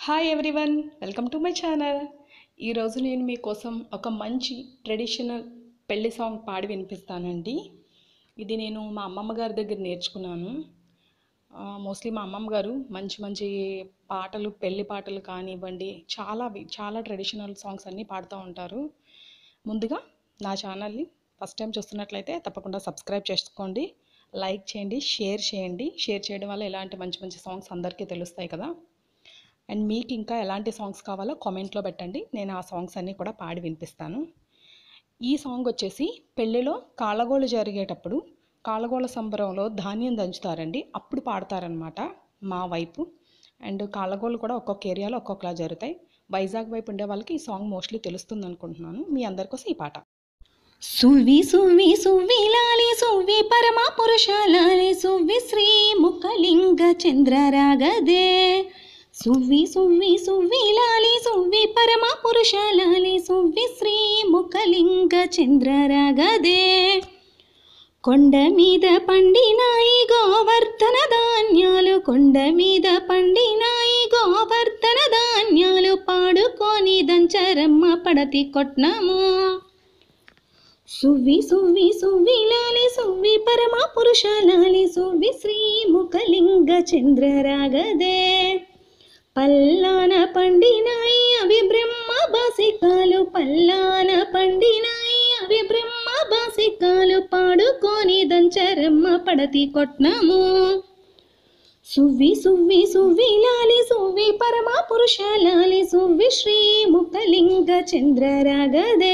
hi everyone welcome to my channel ఈరోజు నేను మీకోసం ఒక మంచి ట్రెడిషనల్ పెళ్లి సాంగ్ పాడి వినిపిస్తానండి ఇది నేను మా అమ్మమ్మ గారి దగ్గర నేర్చుకున్నాను మోస్ట్లీ మా అమ్మమ్మ గారు మంచి మంచి పాటలు పెళ్లి పాటలు కానివ్వండి చాలా వి- చాలా ట్రెడిషనల్ సాంగ్స్ అన్నీ పాడుతూ ఉంటారు ముందుగా నా ఛానల్ని ఫస్ట్ టైం చూస్తున్నట్లయితే తప్పకుండా సబ్స్క్రైబ్ చేసుకోండి లైక్ చేయండి షేర్ చేయండి షేర్ చేయడం వల్ల ఎలాంటి మంచి మంచి సాంగ్స్ అందరికీ తెలుస్తాయి కదా అండ్ మీకు ఇంకా ఎలాంటి సాంగ్స్ కావాలో కామెంట్లో పెట్టండి నేను ఆ సాంగ్స్ అన్నీ కూడా పాడి వినిపిస్తాను ఈ సాంగ్ వచ్చేసి పెళ్ళిలో కాళ్ళగోళ్ళు జరిగేటప్పుడు కాళ్ళగోళ్ళ సంబరంలో ధాన్యం దంచుతారండి అప్పుడు పాడతారనమాట మా వైపు అండ్ కాళ్ళగోళ్ళు కూడా ఒక్కొక్క ఏరియాలో ఒక్కొక్కలా జరుగుతాయి వైజాగ్ వైపు ఉండే వాళ్ళకి ఈ సాంగ్ మోస్ట్లీ తెలుస్తుంది అనుకుంటున్నాను మీ అందరికోసం ఈ పాట సువ్వి సువ్వి సువ్వి లాలి సువ్వి పరమ పురుషాలాలి సువ్వి శ్రీ ముఖలింగ చంద్రరాగదే సువ్వి సువ్వి సువ్వి లాలి సువ్వి పరమ పురుషాలాలి సువ్వి శ్రీ ముఖలింగ చంద్రరాగదే కొండ మీద పండినాయి గోవర్ధన ధాన్యాలు కొండ మీద పండినాయి గోవర్ధన ధాన్యాలు పాడుకొని దంచరమ్మ పడతి కొట్నము సువ్వి సువ్వి సువ్వి లాలి సువ్వి పరమ పురుషాలాలి సువ్వి శ్రీ ముఖలింగ చంద్రరాగదే పల్లాన పండినాయి అవి బ్రహ్మ బాసికాలు పల్లాన పండినాయి అవి బ్రహ్మ బాసికాలు పాడుకొని దంచరమ్మ పడతి కొట్నము సువ్వి సువ్వి సువ్వి లాలి సువ్వి పరమ పురుషాలాలి సువ్వి శ్రీ ముఖలింగ చంద్రరాగదే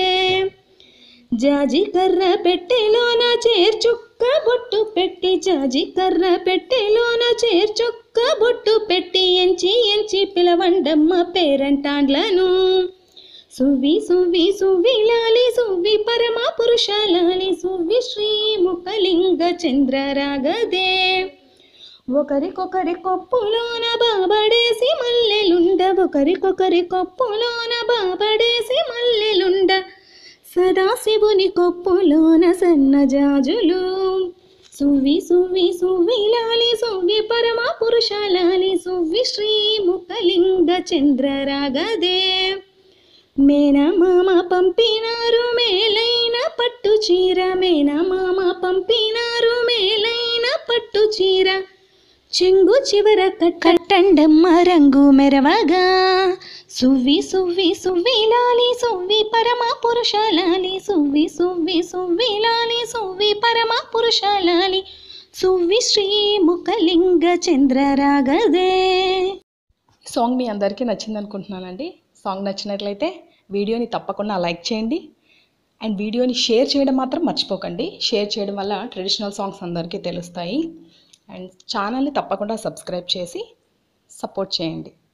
జాజి కర్ర పెట్టెలోన చేర్చుక్క బొట్టు పెట్టి జాజి కర్ర పెట్టెలోన చేర్చుక్క బొట్టు పెట్టి ఎంచి ఎంచి పిలవండమ్మ పేరంటాండ్లను సువ్వి సువ్వి సువ్వి లాలి సువ్వి పరమ పురుషాలాలి సువ్వి శ్రీ ముఖలింగ చంద్రరాగదే ఒకరికొకరి కొప్పులోన బాబడేసి మల్లెలుండ ఒకరికొకరి కొప్పులోన బాబడేసి మల్లెలుండ సదాశివుని కొప్పులోన సన్నజాజులు సువ్వి సువ్వి సువ్వి లాలి సువ్వి పరమ పురుషాలాలి సువ్వి శ్రీ ముఖలింగ చంద్రరాగదే మేనమామ పంపినారు మేలైన పట్టు చీర మేనమామ పంపినారు మేలైన పట్టు చీర చెంగు చివర కట్టండమ్మ రంగు మెరవగా సువ్వి సువ్వి సువ్వి లాలి సువ్వి పరమ పురుషాలాలి సువ్వి సువ్వి సువ్వి లాలి సువ్వి పరమ పురుషాలాలి సువ్వి శ్రీ ముఖలింగ చంద్రరాగదే సాంగ్ మీ అందరికీ నచ్చింది అనుకుంటున్నానండి సాంగ్ నచ్చినట్లయితే వీడియోని తప్పకుండా లైక్ చేయండి అండ్ వీడియోని షేర్ చేయడం మాత్రం మర్చిపోకండి షేర్ చేయడం వల్ల ట్రెడిషనల్ సాంగ్స్ అందరికీ తెలుస్తాయి అండ్ ఛానల్ని తప్పకుండా సబ్స్క్రైబ్ చేసి సపోర్ట్ చేయండి